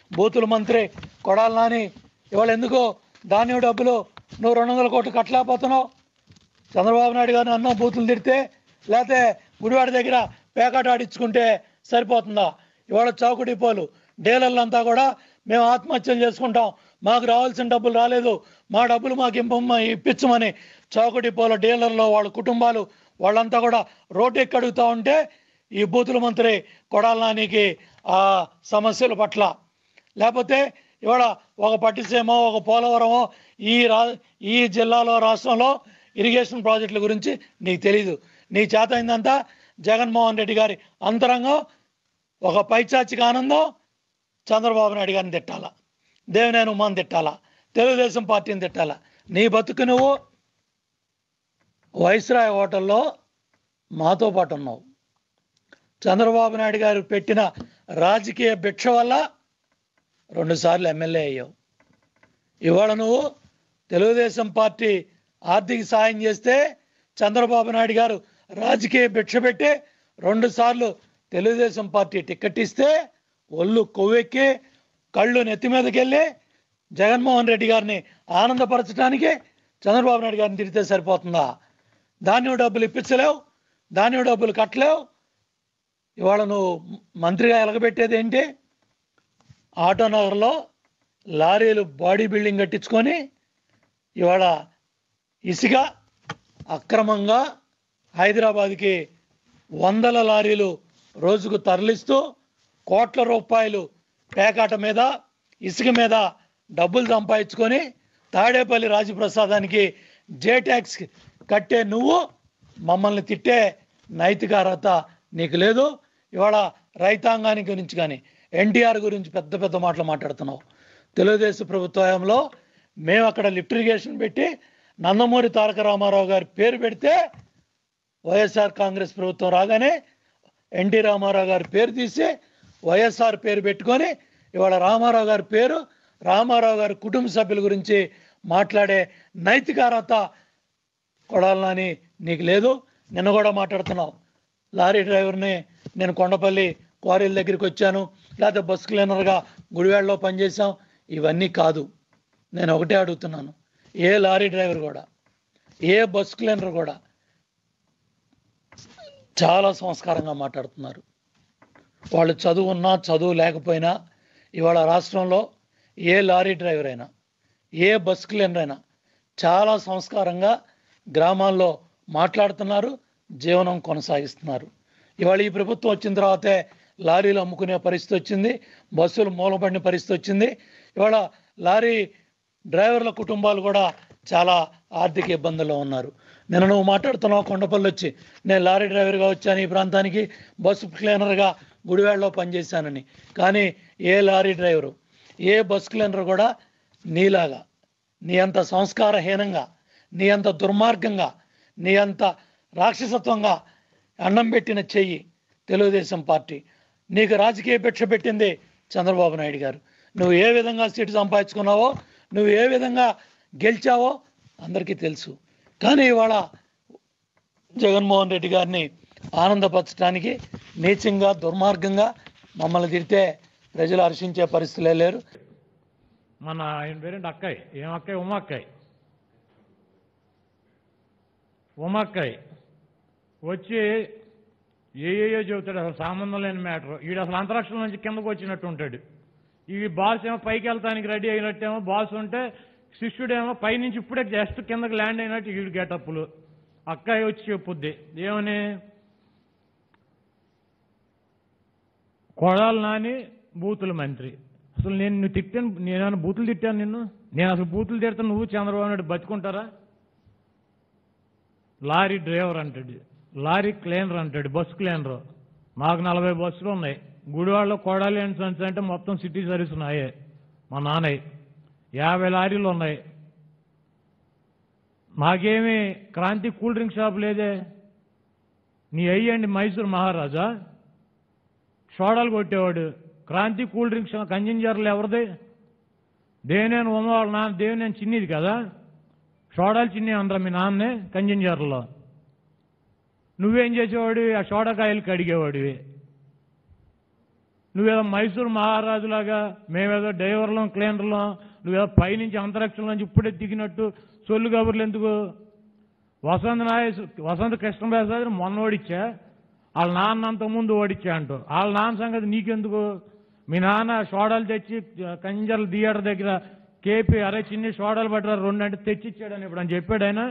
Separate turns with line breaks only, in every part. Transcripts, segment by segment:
బూతుల మంత్రి కొడాలి నాని ఇవాళ ఎందుకో ధాన్యం డబ్బులు నువ్వు రెండు వందల కోట్లు కట్టలేకపోతున్నావు చంద్రబాబు నాయుడు గారిని అన్నం బూతులు తిడితే లేకపోతే గుడివాడ దగ్గర పేకాట ఆడించుకుంటే సరిపోతుందా ఇవాళ చౌక డిపోలు డీలర్లంతా కూడా మేము ఆత్మహత్యలు చేసుకుంటాం మాకు రావాల్సిన డబ్బులు రాలేదు మా డబ్బులు మాకు ఇంపమ్మ ఇప్పించమని చౌక డిపోల డీలర్లు వాళ్ళ కుటుంబాలు వాళ్ళంతా కూడా రోడ్డు ఎక్కి అడుగుతా ఉంటే ఈ బూతుల మంత్రి కొడాల నానికి ఆ సమస్యల పట్ల లేకపోతే ఇవాళ ఒక పట్టిసీమో ఒక పోలవరమో ఈ రా ఈ జిల్లాలో రాష్ట్రంలో ఇరిగేషన్ ప్రాజెక్టుల గురించి నీకు తెలీదు నీ చేత అయిందంతా జగన్మోహన్ రెడ్డి గారి అంతరంగం ఒక పైచాచిక ఆనందం చంద్రబాబు నాయుడు గారిని తిట్టాలా దేవినేని ఉమాని తిట్టాలా తెలుగుదేశం పార్టీని తిట్టాలా నీ బతుకు నువ్వు వైస్రాయ్ హోటల్లో మాతో పాటు ఉన్నావు చంద్రబాబు నాయుడు గారు పెట్టిన రాజకీయ భిక్ష వల్ల రెండుసార్లు ఎమ్మెల్యే అయ్యావు ఇవాళ నువ్వు తెలుగుదేశం పార్టీ ఆర్థిక సాయం చేస్తే చంద్రబాబు నాయుడు గారు రాజకీయ భిక్ష పెట్టి రెండు సార్లు తెలుగుదేశం పార్టీ టికెట్ ఇస్తే ఒళ్ళు కొవ్వెక్కి కళ్ళు నెత్తి మీదకి వెళ్ళి జగన్మోహన్ రెడ్డి గారిని ఆనందపరచడానికి చంద్రబాబు నాయుడు గారిని తిరిగితే సరిపోతుందా ధాన్యం డబ్బులు ఇప్పించలేవు ధాన్యం డబ్బులు కట్టలేవు ఇవాళ నువ్వు మంత్రిగా ఎలగబెట్టేది ఏంటి ఆటో నగర్లో లారీలు బాడీ బిల్డింగ్ కట్టించుకొని ఇవాళ ఇసుక అక్రమంగా హైదరాబాద్కి వందల లారీలు రోజుకు తరలిస్తూ కోట్ల రూపాయలు పేకాట మీద ఇసుక మీద డబ్బులు సంపాదించుకొని తాడేపల్లి రాజప్రసాదానికి జే ట్యాక్స్ కట్టే నువ్వు మమ్మల్ని తిట్టే నైతిక అర్హత నీకు లేదు ఇవాళ రైతాంగానికి గురించి కానీ ఎన్టీఆర్ గురించి పెద్ద పెద్ద మాటలు మాట్లాడుతున్నావు తెలుగుదేశం ప్రభుత్వంలో మేము అక్కడ లిఫ్ట్ ఇరిగేషన్ పెట్టి నందమూరి తారక రామారావు గారి పేరు పెడితే వైఎస్ఆర్ కాంగ్రెస్ ప్రభుత్వం రాగానే ఎన్టీ రామారావు గారి పేరు తీసి వైఎస్ఆర్ పేరు పెట్టుకొని ఇవాళ రామారావు గారి పేరు రామారావు గారి కుటుంబ సభ్యుల గురించి మాట్లాడే నైతిక అర్హత కొడాలని నీకు లేదు నిన్న కూడా మాట్లాడుతున్నావు లారీ డ్రైవర్ని నేను కొండపల్లి క్వారీల దగ్గరికి వచ్చాను లేకపోతే బస్ క్లీనర్గా గుడివాడలో పనిచేశాం ఇవన్నీ కాదు నేను ఒకటే అడుగుతున్నాను ఏ లారీ డ్రైవర్ కూడా ఏ బస్ క్లీనర్ కూడా చాలా సంస్కారంగా మాట్లాడుతున్నారు వాళ్ళు చదువు ఉన్నా చదువు లేకపోయినా ఇవాళ రాష్ట్రంలో ఏ లారీ డ్రైవర్ అయినా ఏ బస్ క్లీనర్ అయినా చాలా సంస్కారంగా గ్రామాల్లో మాట్లాడుతున్నారు జీవనం కొనసాగిస్తున్నారు ఇవాళ ఈ ప్రభుత్వం వచ్చిన తర్వాతే లారీలు అమ్ముకునే పరిస్థితి వచ్చింది బస్సులు మూలపడిన పరిస్థితి వచ్చింది ఇవాళ లారీ డ్రైవర్ల కుటుంబాలు కూడా చాలా ఆర్థిక ఇబ్బందుల్లో ఉన్నారు నిన్న నువ్వు మాట్లాడుతున్నావు కొండపల్లి వచ్చి నేను లారీ డ్రైవర్గా వచ్చాను ఈ ప్రాంతానికి బస్సు క్లీనర్గా గుడివాడలో పనిచేశానని కానీ ఏ లారీ డ్రైవరు ఏ బస్ క్లీనర్ కూడా నీలాగా నీ అంత సంస్కారహీనంగా నీ అంత దుర్మార్గంగా నీ అంత రాక్షసత్వంగా అన్నం పెట్టిన చెయ్యి తెలుగుదేశం పార్టీ నీకు రాజకీయ భిక్ష పెట్టింది చంద్రబాబు నాయుడు గారు నువ్వు ఏ విధంగా సీటు సంపాదించుకున్నావో నువ్వు ఏ విధంగా గెలిచావో అందరికీ తెలుసు కానీ ఇవాళ జగన్మోహన్ రెడ్డి గారిని ఆనందపరచడానికి నీచంగా దుర్మార్గంగా మమ్మల్ని తిడితే ప్రజలు హర్షించే పరిస్థితులే లేరు
మన ఆయన పేరేంటి అక్కయ్య ఏం అక్కయ్య ఉమాక్కయ్య ఉమాక్కయ్య వచ్చి ఏ ఏయో చెబుతాడు అసలు సంబంధం లేని మ్యాటర్ వీడు అసలు అంతరిక్షం నుంచి కిందకు వచ్చినట్టు ఉంటాడు ఈ బాస్ ఏమో పైకి వెళ్తానికి రెడీ అయినట్టేమో బాస్ ఉంటే శిష్యుడేమో పైనుంచి ఇప్పుడే జస్ట్ కిందకి ల్యాండ్ అయినట్టు వీడు గెటప్పులు అక్కయ్య వచ్చి చెప్పుద్ది ఏమని కొడాలి నాని బూతుల మంత్రి అసలు నేను నువ్వు తిట్టాను నేను బూతులు తిట్టాను నిన్ను నేను అసలు బూతులు తిడతా నువ్వు చంద్రబాబు నాయుడు బతుకుంటారా లారీ డ్రైవర్ అంటాడు లారీ క్లీనర్ అంటాడు బస్సు క్లీనర్ మాకు నలభై బస్సులు ఉన్నాయి గుడివాడలో కొడాలి అండ్ సన్స్ అంటే మొత్తం సిటీ సర్వీస్ ఉన్నాయే మా నాన్నయ్య యాభై లారీలు ఉన్నాయి మాకేమి క్రాంతి కూల్ డ్రింక్ షాప్ లేదే నీ అయ్యండి మైసూర్ మహారాజా సోడాలు కొట్టేవాడు క్రాంతి కూల్ డ్రింక్స్ కంజింజర్లు ఎవరిది దేవినేని ఉమ్మ వాళ్ళ నాన్న దేవినేని చిన్నిది కదా సోడాలు చిన్ని అందరా మీ నాన్నే కంజింజర్లో నువ్వేం చేసేవాడివి ఆ సోడాకాయలు కడిగేవాడివి నువ్వేదో మైసూరు మహారాజులాగా మేమేదో డ్రైవర్లం క్లీనర్లం నువ్వేదో పైనుంచి అంతరిక్షం నుంచి ఇప్పుడే దిగినట్టు సొల్లు కబుర్లు ఎందుకు వసంత నాయస్ వసంత కృష్ణప్రసాద్ మొన్న ఓడిచ్చా వాళ్ళ నాన్న అంత ముందు ఓడిచ్చా అంటూ వాళ్ళ నాన్న సంగతి నీకెందుకు మీ నాన్న సోడాలు తెచ్చి కంజర్ల థియేటర్ దగ్గర కేపీ అరే చిన్ని సోడాలు పట్టారు రెండు అంటే తెచ్చిచ్చాడని ఇప్పుడు అని చెప్పాడు ఆయన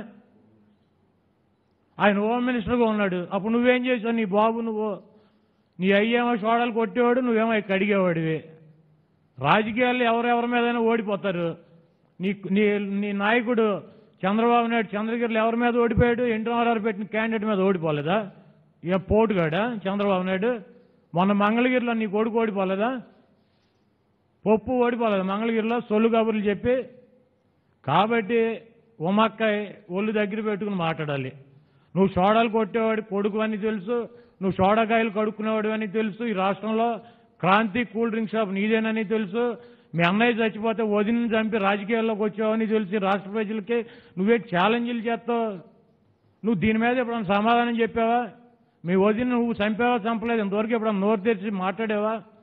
ఆయన హోమ్ మినిస్టర్గా ఉన్నాడు అప్పుడు నువ్వేం చేసావు నీ బాబు నువ్వు నీ అయ్యేమో సోడాలు కొట్టేవాడు నువ్వేమో ఇక్కడ అడిగేవాడివి రాజకీయాల్లో ఎవరెవరి మీదైనా ఓడిపోతారు నీ నీ నీ నాయకుడు చంద్రబాబు నాయుడు చంద్రగిరిలో ఎవరి మీద ఓడిపోయాడు ఎన్టీ రామారావు పెట్టిన క్యాండిడేట్ మీద ఓడిపోలేదా ఏ పోటుగాడా చంద్రబాబు నాయుడు మొన్న మంగళగిరిలో నీ కొడుకు ఓడిపోలేదా పప్పు ఓడిపోలేదు మంగళగిరిలో సొల్లు కబుర్లు చెప్పి కాబట్టి ఉమక్కాయ్ ఒళ్ళు దగ్గర పెట్టుకుని మాట్లాడాలి నువ్వు సోడాలు కొట్టేవాడు కొడుకు అని తెలుసు నువ్వు సోడాకాయలు కడుక్కునేవాడు అని తెలుసు ఈ రాష్ట్రంలో క్రాంతి కూల్ డ్రింక్ షాప్ నీదేనని తెలుసు మీ అన్నయ్య చచ్చిపోతే వదిన చంపి రాజకీయాల్లోకి వచ్చావని తెలిసి రాష్ట్ర ప్రజలకి నువ్వే ఛాలెంజ్లు చేస్తావు నువ్వు దీని మీద ఎప్పుడన్నా సమాధానం చెప్పావా మీ వదిన నువ్వు చంపావా చంపలేదు ఇంతవరకు ఎప్పుడన్నా నోరు తెరిచి మాట్లాడావా